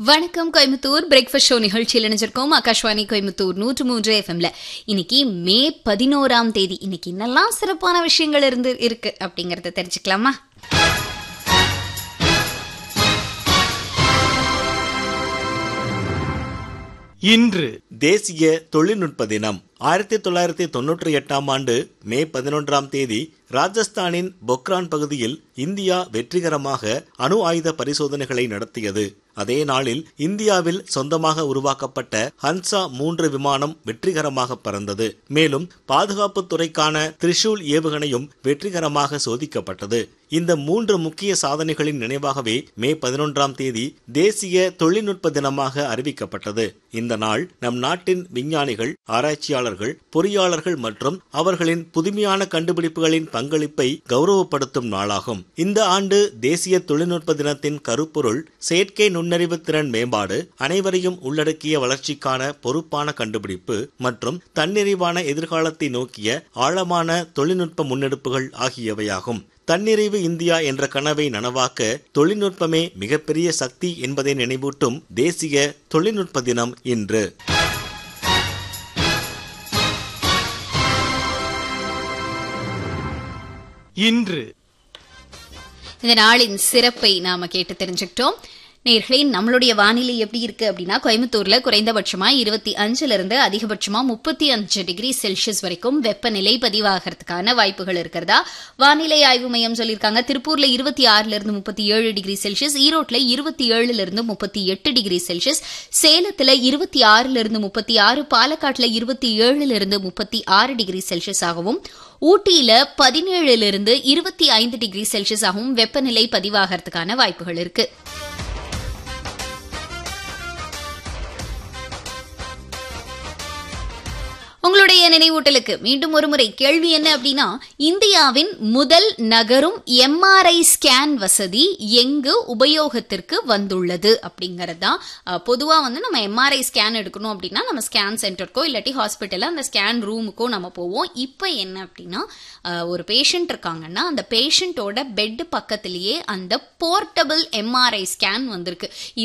வணக்கம் Coimbatore breakfast show நிகழ்ச்சியில் இணைஞ்சிருக்கோம் ஆகாஷ்வாணி கோயம்புத்தூர் நூற்று மூன்று எஃப்எம்ல இன்னைக்கு மே பதினோராம் தேதி இன்னைக்கு என்னெல்லாம் சிறப்பான விஷயங்கள் இருந்து இருக்கு அப்படிங்கறத தெரிஞ்சுக்கலாமா இன்று தேசிய தொழில்நுட்ப தினம் ஆயிரத்தி தொள்ளாயிரத்தி தொன்னூற்றி எட்டாம் ஆண்டு மே பதினொன்றாம் தேதி ராஜஸ்தானின் பொக்ரான் பகுதியில் இந்தியா வெற்றிகரமாக அணு ஆயுத பரிசோதனைகளை நடத்தியது அதே நாளில் இந்தியாவில் சொந்தமாக உருவாக்கப்பட்ட ஹன்சா மூன்று விமானம் வெற்றிகரமாக பறந்தது மேலும் பாதுகாப்பு துறைக்கான திரிஷூல் ஏவுகணையும் வெற்றிகரமாக சோதிக்கப்பட்டது இந்த மூன்று முக்கிய சாதனைகளின் நினைவாகவே மே பதினொன்றாம் தேதி தேசிய தொழில்நுட்ப தினமாக அறிவிக்கப்பட்டது இந்த நாள் நம் நாட்டின் விஞ்ஞானிகள் ஆராய்ச்சியாளர்கள் பொறியாளர்கள் மற்றும் அவர்களின் புதுமையான கண்டுபிடிப்புகளின் பங்களிப்பை கௌரவப்படுத்தும் நாளாகும் இந்த ஆண்டு தேசிய தொழில்நுட்ப தினத்தின் கருப்பொருள் செயற்கை நுண்ணறிவு திறன் மேம்பாடு அனைவரையும் உள்ளடக்கிய வளர்ச்சிக்கான பொறுப்பான கண்டுபிடிப்பு மற்றும் தன்னிறைவான எதிர்காலத்தை நோக்கிய ஆழமான தொழில்நுட்ப முன்னெடுப்புகள் ஆகியவையாகும் தன்னிறைவு இந்தியா என்ற கனவை நனவாக்க தொழில்நுட்பமே மிகப்பெரிய சக்தி என்பதை நினைவூட்டும் தேசிய தொழில்நுட்ப தினம் இன்று இன்று இந்த நாளின் சிறப்பை நாம கேட்டு தெரிஞ்சுக்கிட்டோம் நேர்களே நம்மளுடைய வானிலை எப்படி இருக்கு அப்படின்னா கோயம்புத்தூர்ல குறைந்தபட்சமா இருபத்தி அஞ்சுல இருந்து அதிகபட்சமா முப்பத்தி அஞ்சு டிகிரி செல்சியஸ் வரைக்கும் வெப்பநிலை பதிவாகிறதுக்கான வாய்ப்புகள் இருக்கிறதா வானிலை ஆய்வு மையம் சொல்லியிருக்காங்க திருப்பூர்ல இருபத்தி ஆறுல இருந்து முப்பத்தி ஏழு டிகிரி செல்சியஸ் ஈரோட்ல இருபத்தி ஏழுல இருந்து முப்பத்தி எட்டு டிகிரி செல்சியஸ் சேலத்துல இருபத்தி ஆறுல இருந்து முப்பத்தி ஆறு பாலக்காட்டுல இருபத்தி ஏழுல இருந்து முப்பத்தி ஆறு டிகிரி செல்சியஸ் ஆகவும் ஊட்டியில பதினேழுல இருந்து இருபத்தி ஐந்து டிகிரி செல்சியஸ் ஆகவும் வெப்பநிலை பதிவாகிறதுக்கான வாய்ப்புகள் இருக்கு உங்களுடைய நினைவூட்டலுக்கு மீண்டும் ஒரு முறை கேள்வி என்ன அப்படின்னா இந்தியாவின் முதல் நகரும் எம்ஆர்ஐ ஸ்கேன் வசதி எங்கு உபயோகத்திற்கு வந்துள்ளது அப்படிங்கிறது தான் பொதுவா வந்து நம்ம எம்ஆர்ஐ ஸ்கேன் எடுக்கணும் அப்படின்னா நம்ம ஸ்கேன் சென்டருக்கோ இல்லாட்டி ஹாஸ்பிட்டல்ல அந்த ஸ்கேன் ரூமுக்கோ நம்ம போவோம் இப்போ என்ன அப்படின்னா அஹ், ஒரு பேஷண்ட் இருக்காங்கன்னா அந்த பேஷண்ட்டோட பெட் பக்கத்திலேயே அந்த போர்ட்டபிள் எம்ஆர்ஐ ஸ்கேன் வந்திருக்கு